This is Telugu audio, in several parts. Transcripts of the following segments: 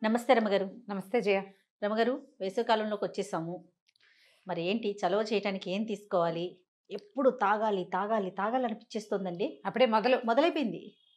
నమస్తే రమగారు నమస్తే జయ రమగారు వేసవికాలంలోకి వచ్చేసాము మరి ఏంటి చలవ చేయడానికి ఏం తీసుకోవాలి ఎప్పుడు తాగాలి తాగాలి తాగాలి అనిపించేస్తుందండి అప్పుడే మొదలు మొదలైపోయింది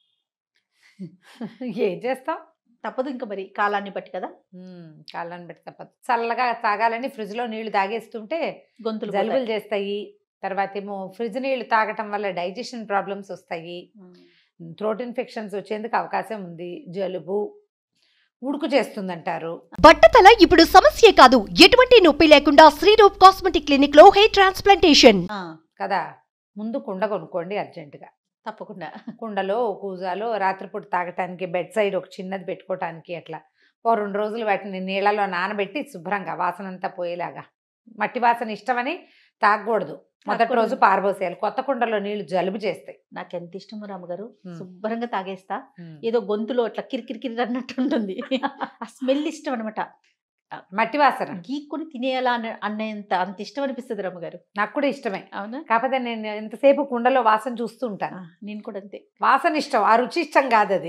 ఏం చేస్తాం తప్పదు ఇంకా మరి కాలాన్ని బట్టి కదా కాళ్ళని పెట్టి తప్పదు చల్లగా తాగాలని ఫ్రిడ్జ్లో నీళ్లు తాగేస్తుంటే గొంతులు జలుబులు పోతాయి. చేస్తాయి తర్వాత ఏమో ఫ్రిడ్జ్ నీళ్లు తాగటం వల్ల డైజెషన్ ప్రాబ్లమ్స్ వస్తాయి ఉమ్. థ్రోట్ ఇన్ఫెక్షన్స్ వచ్చేందుకు అవకాశం ఉంది జలుబు ఉడుకు చేస్తుందంటారు బట్టతల ఇప్పుడు సమస్యే కాదు ఎటువంటి నొప్పి లేకుండా శ్రీరూప్ కాస్మెటిక్ క్లినిక్ లో హెయిర్ ట్రాన్స్ప్లాంటేషన్ ఆ, కదా ముందు కుండ కొనుక్కోండి అర్జెంటుగా తప్పకుండా కుండలో కూజాలో రాత్రిపూట తాగటానికి బెడ్ సైడ్ ఒక చిన్నది పెట్టుకోవటానికి అట్లా ఓ రెండు రోజులు వాటిని నీళ్ళలో నానబెట్టి శుభ్రంగా వాసన అంతా పోయేలాగా మట్టి వాసన ఇష్టమని తాగకూడదు మొదటి తాగకూడదు. రోజు పారబోసేయాలి కొత్త కుండలో నీళ్లు జలుబు చేస్తాయి నాకు ఎంత ఇష్టమో రామగారు ఉమ్. శుభ్రంగా తాగేస్తా ఏదో గొంతులో అట్లా కిరికిరికిరి అన్నట్టు ఉంటుంది ఆ స్మెల్ ఇష్టం అనమాట మట్టి వాసన గీక్కొని తినేయాలా అన్న అన్నంత అంత ఇష్టం అనిపిస్తుంది రమ్మగారు నాకు కూడా ఇష్టమే అవునా కాకపోతే నేను ఎంతసేపు కుండలో వాసన చూస్తూ ఉంటాను ఆ, నేను కూడా అంతే వాసన ఇష్టం ఆ రుచి ఇష్టం కాదు అది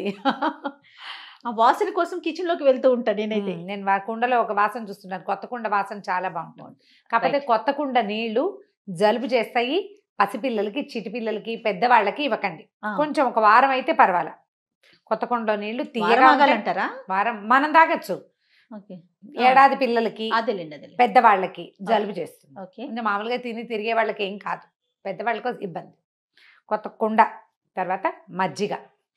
ఆ వాసన కోసం కిచెన్ లోకి వెళ్తూ ఉంటాను నేనైతే ఉమ్, నేను వా- కుండలో ఒక వాసన చూస్తున్నాను కొత్త కుండ వాసన చాలా బాగుంటుంది కాకపోతే Right. కొత్త కుండ నీళ్లు జలుబు చేస్తాయి పసిపిల్లలకి చిటిపిల్లలకి పెద్దవాళ్ళకి ఇవ్వకండి ఆ, కొంచెం ఒక వారం అయితే పర్వాలా కొత్త కుండలో నీళ్లు వారం తీయగా ఉంటాయి. ఆగాలంటారా వారం మనం తాగొచ్చు ఓకే ఏడాది పిల్లలకి అదేలేండి అదేలేండి పెద్దవాళ్ళకి జలుబు చేస్తుంది ఓకే ఇంకా మామూలుగా తిని తిరిగే వాళ్ళకి ఏం కాదు పెద్దవాళ్ళకి ఇబ్బంది కొత్త కుండ తర్వాత మజ్జిగ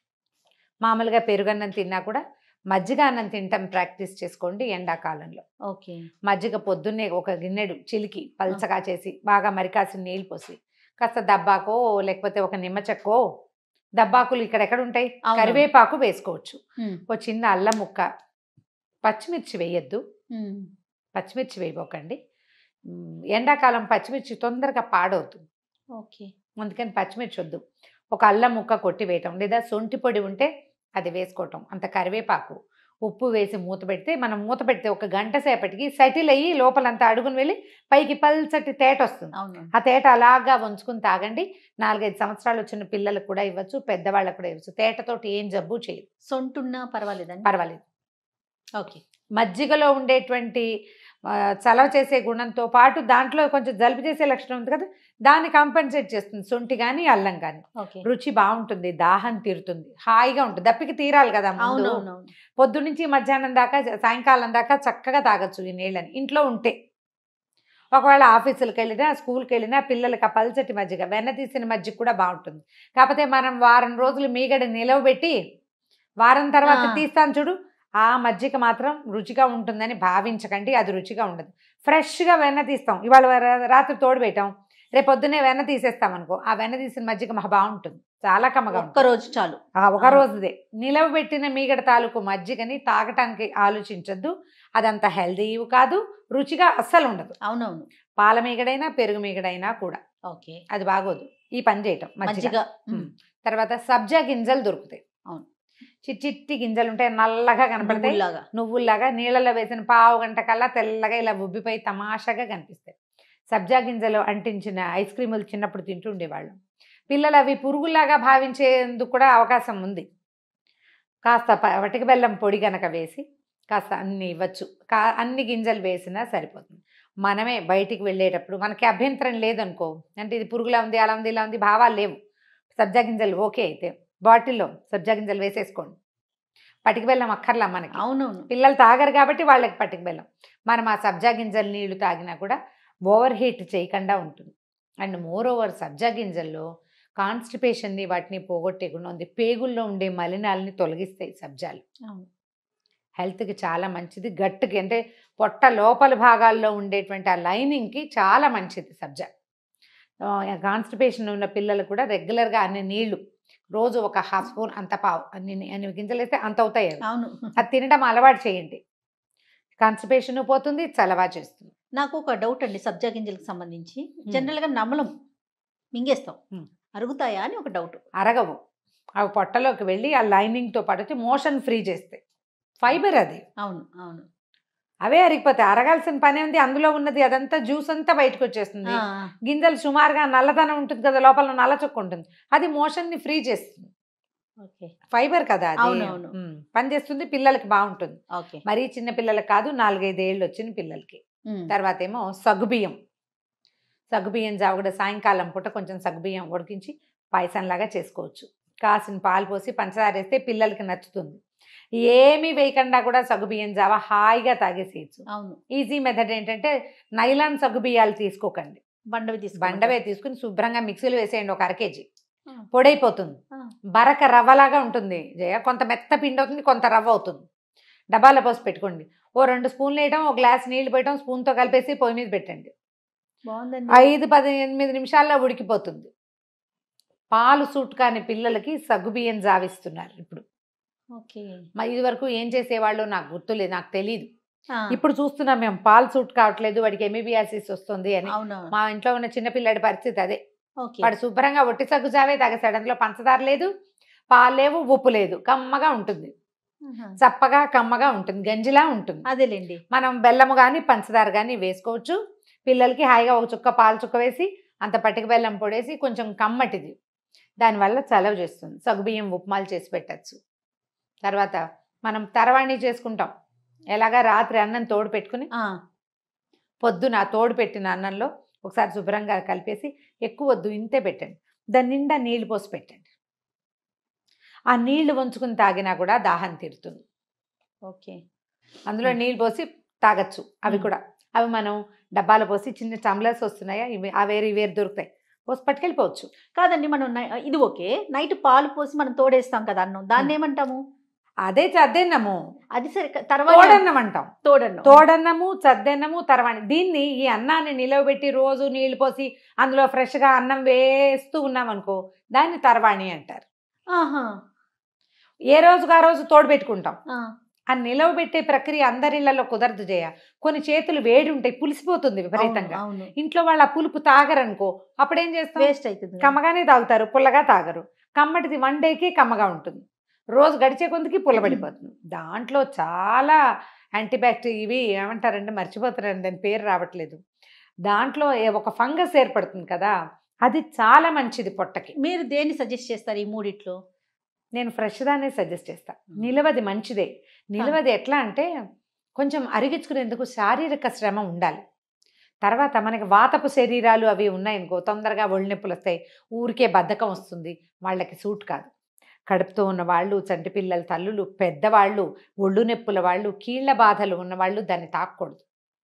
మామూలుగా పెరుగన్నం తిన్నా కూడా మజ్జిగ అన్నం తింటాం ప్రాక్టీస్ చేసుకోండి ఎండాకాలంలో ఓకే మజ్జిగ పొద్దున్నే ఒక గిన్నెడు చిలికి పల్చగా చేసి బాగా మరికాసిన నీళ్ళు పోసి కాస్త దబ్బాకో లేకపోతే ఒక నిమ్మ చెక్కో దబ్బాకులు ఇక్కడెక్కడ ఉంటాయి అవును. కరివేపాకు వేసుకోవచ్చు ఉమ్, ఒక చిన్న అల్లం ముక్క పచ్చిమిర్చి వేయొద్దు ఉమ్, పచ్చిమిర్చి వేయబోకండి ఉమ్, ఎండాకాలం పచ్చిమిర్చి తొందరగా పాడవుతుంది ఓకే అందుకని పచ్చిమిర్చి వద్దు ఒక అల్లం ముక్క కొట్టి వేయటం లేదా సొంటి పొడి ఉంటే అది వేసుకోవటం అంత కరివేపాకు ఉప్పు వేసి మూత పెడితే మనం మూత పెడితే ఒక గంట సేపటికి సెటిల్ అయ్యి లోపలంతా అడుగుని వెళ్ళి పైకి పల్చటి తేట వస్తుంది అవును ఆ తేట అలాగా వంచుకుని తాగండి నాలుగైదు సంవత్సరాలు వచ్చిన పిల్లలకు కూడా ఇవ్వచ్చు పెద్దవాళ్ళకు కూడా ఇవ్వచ్చు తేటతోటి ఏం జబ్బు చేయదు సొంటున్నా పర్వాలేదండి పర్వాలేదు ఓకే మజ్జిగలో ఉండేటువంటి ఆ, చలవ చేసే గుణంతో పాటు దాంట్లో కొంచెం జలుబు చేసే లక్షణం ఉంది కదా దాన్ని కంపెన్సేట్ చేస్తుంది శొంఠి కానీ అల్లం కానీ ఓకే రుచి బాగుంటుంది దాహం తీరుతుంది హాయిగా ఉంటుంది దప్పికి తీరాలి కదా ముందు. అవునవునవును పొద్దు నుంచి మధ్యాహ్నం దాకా సాయంకాలం దాకా చక్కగా తాగొచ్చు ఈ నీళ్ళని ఇంట్లో ఉంటే ఒకవేళ ఆఫీసులకు వెళ్ళినా స్కూల్కి వెళ్ళినా పిల్లలకి ఆ పల్చటి మజ్జిగ వెన్న తీసిన మజ్జిగ కూడా బాగుంటుంది కాకపోతే మనం వారం రోజులు మీగడ నిలవబెట్టి వారం తర్వాత ఆ. తీస్తాను చూడు ఆ మజ్జిగ మాత్రం రుచిగా ఉంటుందని భావించకండి అది రుచిగా ఉండదు ఫ్రెష్గా వెన్న తీస్తాం ఇవాళ రా- రాత్రి తోడు పెట్టాం రేపు పొద్దున్నే వెన్న తీసేస్తాం అనుకో ఆ వెన్న తీసిన మజ్జిగ మహా బాగుంటుంది చాలా కమ్మగా ఉంటుంది. ఒక్క రోజు చాలు ఆ ఒక రోజుదే నిలవబెట్టిన మీగడ తాలూకు మజ్జిగని తాగటానికి ఆలోచించొద్దు అదంత హెల్దీ కాదు రుచిగా అస్సలు ఉండదు అవునవును పాల మీగడైనా పెరుగు మీగడైనా కూడా ఓకే అది బాగోదు ఈ పని చేయటం మజ్జిగ మజ్జిగ ఉమ్. తర్వాత సబ్జా గింజలు దొరుకుతాయి అవును. చిట్టి చిట్టి గింజలు ఉంటాయి నల్లగా కనపడతాయి లాగా నువ్వుల్లాగా నీళ్ళలో వేసిన పావు గంట కల్లా తెల్లగా ఇలా ఉబ్బిపోయి తమాషాగా కనిపిస్తాయి సబ్జా గింజలు అంటించిన ఐస్ క్రీములు చిన్నప్పుడు తింటూ ఉండేవాళ్ళం పిల్లలు అవి పురుగుల్లాగా భావించేందుకు కూడా అవకాశం ఉంది కాస్త ప- వటిక బెల్లం పొడి గనక వేసి కాస్త అన్ని ఇవ్వచ్చు కా అన్ని గింజలు వేసినా సరిపోతుంది మనమే బయటికి వెళ్ళేటప్పుడు మనకి అభ్యంతరం లేదనుకో అంటే ఇది పురుగులా ఉంది అలా ఉంది ఇలా ఉంది భావాలు లేవు సబ్జా గింజలు ఓకే అయితే బాటిల్లో సబ్జా గింజలు వేసేసుకోండి పటిక బెల్లం అక్కర్లా మనకి అవునవును పిల్లలు తాగరు కాబట్టి వాళ్ళకి పట్టుకు బెల్లం మనం ఆ సబ్జా గింజల నీళ్లు తాగినా కూడా ఓవర్ హీట్ చేయకుండా ఉంటుంది అండ్ మోర్ ఓవర్ సబ్జా గింజల్లో కాన్స్టిపేషన్ని వాటిని పోగొట్టే గుణం ఉంది పేగుల్లో ఉండే మలినాలని తొలగిస్తాయి సబ్జాలు అవును హెల్త్కి చాలా మంచిది గట్టుకి అంటే పొట్ట లోపల భాగాల్లో ఉండేటువంటి ఆ లైనింగ్కి చాలా మంచిది సబ్జా కాన్స్టిపేషన్ ఉన్న పిల్లలు కూడా రెగ్యులర్గా అన్ని నీళ్లు రోజు ఒక హాఫ్ స్పూన్ అంత పావు అన్ని అన్ని గింజలు వేస్తే అంత అవుతాయి అవి. అవును అది తినడం అలవాటు చేయండి కాన్స్టిపేషన్ పోతుంది చలవా చేస్తుంది నాకు ఒక డౌట్ అండి సబ్జా గింజలకు సంబంధించి జనరల్ గా నమలం మింగేస్తాం Hmm. అరుగుతాయా అని ఒక డౌట్ అరగవు అవి పొట్టలోకి వెళ్ళి ఆ లైనింగ్తో పాటు వచ్చి మోషన్ ఫ్రీ చేస్తాయి ఫైబర్ అది అవును అవును అవే అరిగిపోతాయి అరగాల్సిన పని ఉంది అందులో ఉన్నది అదంతా జ్యూస్ అంతా బయటకు వచ్చేస్తుంది ఆ, గింజలు సుమారుగా నల్లదనం ఉంటుంది కదా లోపల నల్ల చుక్క ఉంటుంది అది మోషన్ని ఫ్రీ చేస్తుంది ఓకే ఫైబర్ కదా అది అవునవును. ఉమ్, పనిచేస్తుంది పిల్లలకి బాగుంటుంది ఓకే మరీ చిన్న పిల్లలకి కాదు నాలుగైదు ఏళ్ళు వచ్చిన పిల్లలకి ఉమ్. తర్వాత ఏమో సగ్గుబియ్యం సగ్గుబియ్యం జావ కూడా సాయంకాలం పూట కొంచెం సగ్గుబియ్యం ఉడికించి పాయసంలాగా చేసుకోవచ్చు కాసిన పాలు పోసి పంచదార వేస్తే పిల్లలకి నచ్చుతుంది ఏమీ వేయకుండా కూడా సగ్గుబియ్యం జావ హాయిగా తాగేసేయచ్చు అవును ఈజీ మెథడ్ ఏంటంటే నైలాన్ సగ్గుబియ్యాలు తీసుకోకండి బండవి తీసుకు బండవే తీసుకుని శుభ్రంగా మిక్సీలో వేసేయండి ఒక అర కేజీ ఆ. పొడైపోతుంది ఆ. బరక రవ్వలాగా ఉంటుంది జయ కొంత మెత్త పిండి అవుతుంది కొంత రవ్వ అవుతుంది డబ్బాలో పోసి పెట్టుకోండి ఓ రెండు స్పూన్లు వేయడం ఒక గ్లాస్ నీళ్లు పెట్టడం స్పూన్తో కలిపేసి పొయ్యి మీద పెట్టండి బాగుందండి ఐదు పది ఎనిమిది నిమిషాల్లో ఉడికిపోతుంది పాలు సూట్ కాని పిల్లలకి సగ్గుబియ్యం జావిస్తున్నారు ఇప్పుడు ఓకే మా ఇది వరకు ఏం చేసేవాళ్ళు నాకు గుర్తులేదు నాకు తెలియదు ఆ, ఇప్పుడు చూస్తున్నాం మేము పాలు సూట్ కావట్లేదు వాడికి ఎంబీబీఆర్సిస్ వస్తుంది అని అవునవును మా ఇంట్లో ఉన్న చిన్నపిల్లాడి పరిస్థితి అదే ఓకే వాడు శుభ్రంగా ఒట్టి సగ్గు జావే తాగేస్తాడు అందులో పంచదార లేదు పాలు లేవు ఉప్పు లేదు కమ్మగా ఉంటుంది ఆహా. చప్పగా కమ్మగా ఉంటుంది గంజిలా ఉంటుంది అదేలేండి మనం బెల్లము కానీ పంచదార కానీ వేసుకోవచ్చు పిల్లలకి హాయిగా ఒక చుక్క పాలు చుక్క వేసి అంత పటిక బెల్లం పొడేసి కొంచెం కమ్మటిది దానివల్ల చలవ చేస్తుంది సగ్గుబియ్యం ఉప్మాలు చేసి పెట్టచ్చు తర్వాత మనం తరవాణి చేసుకుంటాం ఎలాగా రాత్రి అన్నం తోడు పెట్టుకుని ఆ, పొద్దున ఆ తోడు పెట్టిన అన్నంలో ఒకసారి శుభ్రంగా కలిపేసి ఎక్కువ వద్దు ఇంతే పెట్టండి దాని నిండా నీళ్లు పోసి పెట్టండి ఆ నీళ్లు వంచుకుని తాగినా కూడా దాహం తీరుతుంది ఓకే అందులో మ్. నీళ్ళు పోసి తాగొచ్చు అవి మ్. కూడా అవి మనం డబ్బాలో పోసి చిన్న టంబ్లర్స్ వస్తున్నాయా ఇవి ఆ వేరు ఈ వేరు దొరుకుతాయి పోసి పట్టుకెళ్ళిపోవచ్చు కాదండి మనం నై- ఇది ఓకే నైట్ పాలు పోసి మనం తోడేస్తాం కదా అన్నం దాన్ని ఉమ్. ఏమంటాము అదే చద్దెన్నము అది సరే క- తర్వాత తోడన్నం అంటాం తోడన్నం తోడన్నము చద్దన్నము తర్వాణి దీన్ని ఈ అన్నాన్ని నిలవబెట్టి రోజు నీళ్లు పోసి అందులో ఫ్రెష్గా అన్నం వేస్తూ ఉన్నాం అనుకో దాన్ని తర్వాణి అంటారు ఆహా ఏ రోజుకు ఆ రోజు తోడు పెట్టుకుంటాం ఆ, ఆ నిలవబెట్టే ప్రక్రియ అందరిళ్లలో కుదరదు చేయ కొన్ని చేతులు వేడి ఉంటాయి పులిసిపోతుంది విపరీతంగా అవును, అవును ఇంట్లో వాళ్ళు ఆ పులుపు తాగరనుకో అప్పుడు ఏం చేస్తాం వేస్ట్ అవుతుంది కమ్మగానే తాగుతారు పుల్లగా తాగరు కమ్మటిది వన్ డేకి కమ్మగా ఉంటుంది రోజు గడిచే కొందికి పుల్లబడిపోతుంది దాంట్లో చాలా యాంటీబ్యాక్టీరియా ఇవి ఏమంటారంటే మర్చిపోతారండి దాని పేరు రావట్లేదు దాంట్లో ఏ- ఒక ఫంగస్ ఏర్పడుతుంది కదా అది చాలా మంచిది పొట్టకి మీరు దేన్ని సజెస్ట్ చేస్తారు ఈ మూడిట్లో నేను ఫ్రెష్ దానే సజెస్ట్ చేస్తా నిలవది మంచిదే నిలవది ఎట్లా అంటే కొంచెం అరిగించుకునేందుకు శారీరక శ్రమ ఉండాలి తర్వాత మనకి వాతపు శరీరాలు అవి ఉన్నాయనుకో తొందరగా ఒళ్ళు నొప్పులు వస్తాయి ఊరికే బద్ధకం వస్తుంది వాళ్ళకి సూట్ కాదు కడుపుతో ఉన్న వాళ్ళు చంటి పిల్లల తల్లులు పెద్దవాళ్ళు ఒళ్ళు నొప్పుల వాళ్ళు కీళ్ళ బాధలు ఉన్నవాళ్ళు దాన్ని తాకూడదు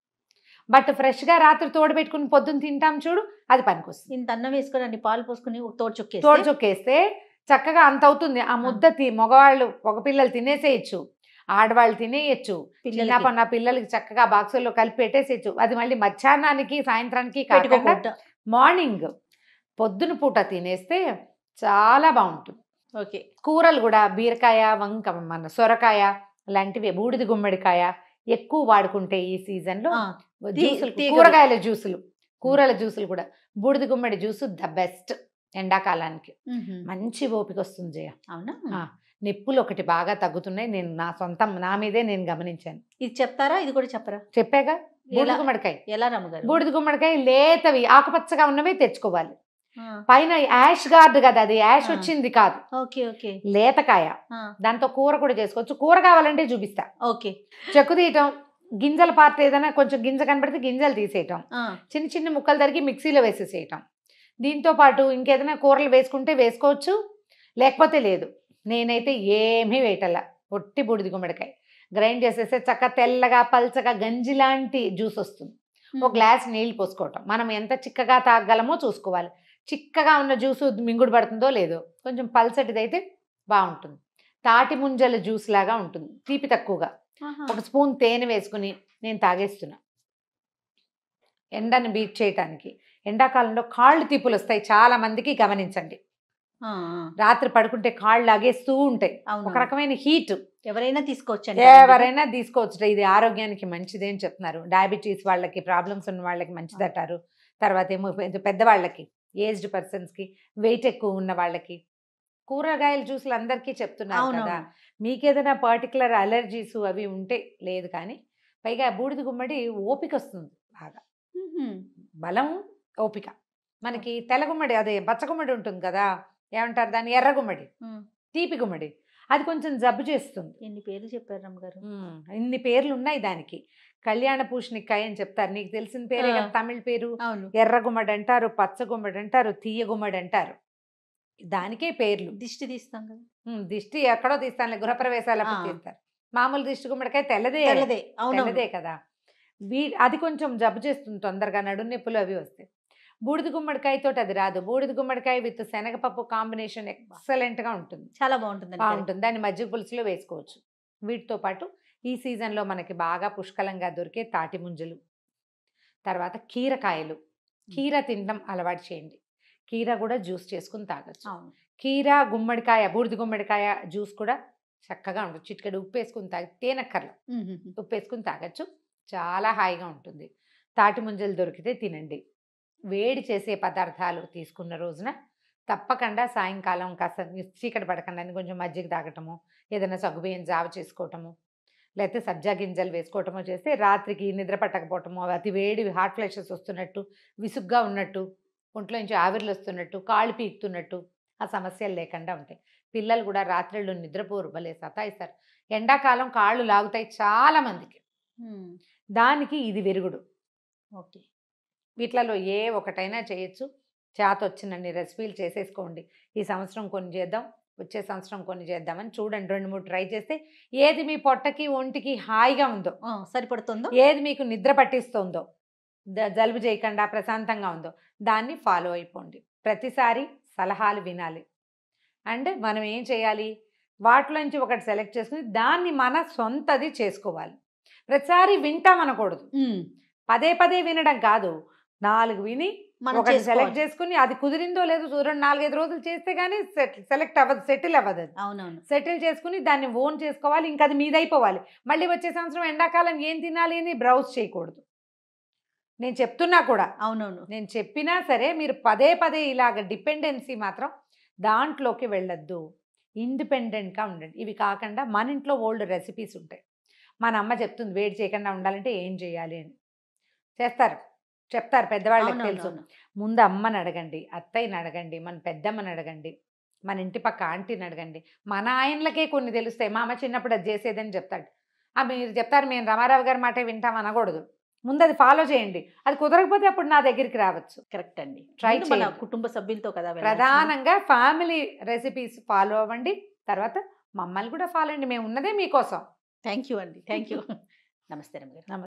బట్ ఫ్రెష్గా రాత్రి తోడు పెట్టుకుని పొద్దున్న తింటాం చూడు అది పనికొస్తుంది ఇంత అన్నం వేసుకొని అన్ని పాలు పోసుకొని ఒక తోడు చుక్కేస్తే తోడు చొక్కేస్తే చక్కగా అంత అవుతుంది ఆ ముద్ద తి మగవాళ్ళు ఒక పిల్లలు తినేసేయచ్చు ఆడవాళ్ళు తినేయచ్చు చిన్న పిల్లలకి పన్న పిల్లలకి చక్కగా బాక్సుల్లో కలిపి పెట్టేసేయచ్చు అది మళ్ళీ మధ్యాహ్నానికి సాయంత్రానికి కాకుండా పెట్టుకోకుండా మార్నింగ్ పొద్దున పూట తినేస్తే చాలా బాగుంటుంది ఓకే కూరలు కూడా బీరకాయ వంక మన సొరకాయ లాంటివి బూడిద గుమ్మడికాయ ఎక్కువ వాడుకుంటే ఈ సీజన్లో ఆ, జ్యూసులు తీగలు. కూరగాయల జ్యూసులు కూరల జ్యూసులు కూడా బూడిద గుమ్మడి జ్యూసు ద బెస్ట్ ఎండాకాలానికి మ్హూ. మంచి ఓపిక వస్తుంది జయ అవునా ఆ. నొప్పులు ఒకటి బాగా తగ్గుతున్నాయి నేను నా సొంతం నా మీదే నేను గమనించాను ఇది చెప్తారా ఇది కూడా చెప్పరా చెప్పాగా బూడిద ఎలా- గుమ్మడికాయ ఎలా రమ్మగారు బూడిద గుమ్మడికాయ లేతవి ఆకుపచ్చగా ఉన్నవే తెచ్చుకోవాలి ఆ, పైన యాష్ గార్డ్ కదా అది యాష్ ఆ. వచ్చింది కాదు ఓకే ఓకే లేతకాయ ఆ, దాంతో కూర కూడా చేసుకోవచ్చు కూర కావాలంటే చూపిస్తా ఓకే చెక్కు తీయటం గింజల పార్ట్ ఏదైనా కొంచెం గింజ కనబడితే గింజలు తీసేయటం ఆ, చిన్న చిన్న ముక్కలు తరిగి మిక్సీలో వేసేసేయటం దీంతో పాటు ఇంకేదైనా కూరలు వేసుకుంటే వేసుకోవచ్చు లేకపోతే లేదు నేనైతే ఏమీ వేయటల్లా పొట్టి బూడిద గుమ్మడికాయ గ్రైండ్ చేసేస్తే చక్క తెల్లగా పల్చగా గంజి లాంటి జ్యూస్ వస్తుంది ఒక గ్లాస్ నీళ్ళు పోసుకోవటం మనం ఎంత చిక్కగా తాగలమో చూసుకోవాలి చిక్కగా ఉన్న జ్యూసు మింగుడు పడుతుందో లేదో కొంచెం పల్చటిది అయితే బాగుంటుంది తాటి ముంజల జ్యూస్ లాగా ఉంటుంది తీపి తక్కువగా ఆహా. ఒక స్పూన్ తేనె వేసుకుని నేను తాగేస్తున్నా ఎండను బీట్ చేయటానికి ఎండాకాలంలో కాళ్ళు తీపులు వస్తాయి చాలా మందికి గమనించండి ఆ, ఆ, రాత్రి పడుకుంటే కాళ్ళు లాగేస్తూ ఉంటాయి అవును ఒక రకమైన హీట్ ఎవరైనా తీసుకోవచ్చు ఎవరైనా తీసుకోవచ్చు ఇది ఆరోగ్యానికి మంచిది అని చెప్తున్నారు డయాబెటీస్ వాళ్ళకి ప్రాబ్లమ్స్ ఉన్న వాళ్ళకి మంచిదంటారు తర్వాత ఏమో పెద్ద- పెద్దవాళ్ళకి ఏజ్డ్ పర్సన్స్కి వెయిట్ ఎక్కువ ఉన్న వాళ్ళకి కూరగాయల జ్యూసులు అందరికీ చెప్తున్నారు అవును కదా మీకేదైనా పర్టికులర్ అలర్జీస్ అవి ఉంటే లేదు కానీ పైగా బూడిద గుమ్మడి ఓపిక వస్తుంది బాగా బలం ఓపిక మనకి తెల్లగుమ్మడి అదే పచ్చగుమ్మడి ఉంటుంది కదా ఏమంటారు దాన్ని ఎర్రగుమ్మడి తీపి గుమ్మడి అది కొంచెం జబ్బు చేస్తుంది ఎన్ని పేర్లు చెప్పారు రమ్మగారు ఉమ్, ఇన్ని పేర్లు ఉన్నాయి దానికి కళ్యాణ పూషణికాయ అని చెప్తారు నీకు తెలిసిన పేరే ఆ. కదా తమిళ పేరు అవును ఎర్ర గుమ్మడి అంటారు పచ్చ గుమ్మడి అంటారు తీయ గుమ్మడి అంటారు దానికే పేర్లు దిష్టి తీస్తాం కదా ఉమ్, దిష్టి ఎక్కడో తీస్తానులే గృహప్రవేశాలప్పుడు ఆ. తీస్తారు మామూలు దిష్టి గుమ్మడికాయ తెల్లదే తెల్లదే అవును తెల్లదే కదా వీ అది కొంచెం జబ్బు చేస్తుంది తొందరగా నడు నొప్పులు అవి వస్తాయి బూడిద గుమ్మడికాయతో అది రాదు బూడిద గుమ్మడికాయ విత్ శనగపప్పు కాంబినేషన్ ఎక్సలెంట్గా ఉంటుంది చాలా బాగుంటుంది బాగుంటుంది దాన్ని మజ్జిగ పులుసులో వేసుకోవచ్చు వీటితో పాటు ఈ సీజన్లో మనకి బాగా పుష్కలంగా దొరికే తాటి ముంజలు తర్వాత కీరకాయలు కీర తినడం అలవాటు చేయండి కీర కూడా జ్యూస్ చేసుకుని తాగొచ్చు అవును కీర గుమ్మడికాయ బూడిద గుమ్మడికాయ జ్యూస్ కూడా చక్కగా ఉంటుంది చిటికెడు ఉప్పు వేసుకుని తాగి తేనెక్కర్లు ఉప్పు వేసుకుని తాగొచ్చు చాలా హాయిగా ఉంటుంది తాటి ముంజలు దొరికితే తినండి వేడి చేసే పదార్థాలు తీసుకున్న రోజున తప్పకుండా సాయంకాలం కాస్త చీకటి పడకుండా కొంచెం మజ్జిగ తాగటము ఏదైనా సగ్గుబియ్యం జావ చేసుకోవటము లేకపోతే సబ్జా గింజలు వేసుకోవటమో చేస్తే రాత్రికి నిద్ర పట్టకపోవటము అతి వేడి హార్ట్ ఫ్లెషెస్ వస్తున్నట్టు విసుగ్గా ఉన్నట్టు ఒంట్లో నుంచి ఆవిర్లు వస్తున్నట్టు కాళ్ళు పీకుతున్నట్టు ఆ సమస్యలు లేకుండా ఉంటాయి పిల్లలు కూడా రాత్రిళ్ళు నిద్రపోరు భలే సతాయిస్తారు ఎండాకాలం కాళ్ళు లాగుతాయి చాలా మందికి దానికి ఇది విరుగుడు ఓకే వీటిలలో ఏ ఒకటైనా చేయొచ్చు చేత వచ్చినన్ని రెసిపీలు చేసేసుకోండి ఈ సంవత్సరం కొన్ని చేద్దాం వచ్చే సంవత్సరం కొన్ని చేద్దామని చూడండి రెండు మూడు ట్రై చేస్తే ఏది మీ పొట్టకి ఒంటికి హాయిగా ఉందో సరిపడుతుందో ఏది మీకు నిద్ర పట్టిస్తుందో ద- జలుబు చేయకుండా ప్రశాంతంగా ఉందో దాన్ని ఫాలో అయిపోండి ప్రతిసారి సలహాలు వినాలి అండ్ మనం ఏం చేయాలి వాటిలోంచి ఒకటి సెలెక్ట్ చేసుకుని దాన్ని మన సొంతది చేసుకోవాలి ప్రతిసారి వింటాం అనకూడదు పదే పదే వినడం కాదు నాలుగు విని మనం ఒకటి సెలెక్ట్ చేసుకోవాలి. చేసుకుని అది కుదిరిందో లేదో చూడండి నాలుగైదు రోజులు చేస్తే కానీ సెలెక్ట్ అవ్వదు సెటిల్ అవ్వదు అది అవునవును సెటిల్ చేసుకుని దాన్ని ఓన్ చేసుకోవాలి ఇంకా అది మీదైపోవాలి మళ్ళీ వచ్చే సంవత్సరం ఎండాకాలం ఏం తినాలి అని బ్రౌజ్ చేయకూడదు నేను చెప్తున్నా కూడా అవునవును నేను చెప్పినా సరే మీరు పదే పదే ఇలాగ డిపెండెన్సీ మాత్రం దాంట్లోకి వెళ్ళొద్దు ఇండిపెండెంట్గా ఉండండి ఇవి కాకుండా మన ఇంట్లో ఓల్డ్ రెసిపీస్ ఉంటాయి మన అమ్మ చెప్తుంది వేడి చేయకుండా ఉండాలంటే ఏం చేయాలి అని చేస్తారు చెప్తారు పెద్దవాళ్ళకి తెలుసు అవునవును ముందు అమ్మని అడగండి అత్తయ్యని అడగండి మన పెద్దమ్మని అడగండి మన ఇంటి పక్క ఆంటీని అడగండి మన ఆయనలకే కొన్ని తెలుస్తాయి మా అమ్మ చిన్నప్పుడు అది చేసేదని చెప్తాడు ఆ మీరు చెప్తారు మేము రమారావు గారి మాటే వింటాం అనకూడదు ముందు అది ఫాలో చేయండి అది కుదరకపోతే అప్పుడు నా దగ్గరికి రావచ్చు కరెక్ట్ అండి Try ముందు మన చేయండి. కుటుంబ సభ్యులతో కదా వెళ్ళాల్సింది. ప్రధానంగా ఫ్యామిలీ రెసిపీస్ ఫాలో అవ్వండి తర్వాత మమ్మల్ని కూడా ఫాలో అండి మేము ఉన్నదే మీకోసం థ్యాంక్ యూ అండి థ్యాంక్ యూ నమస్తే రమ్య గారు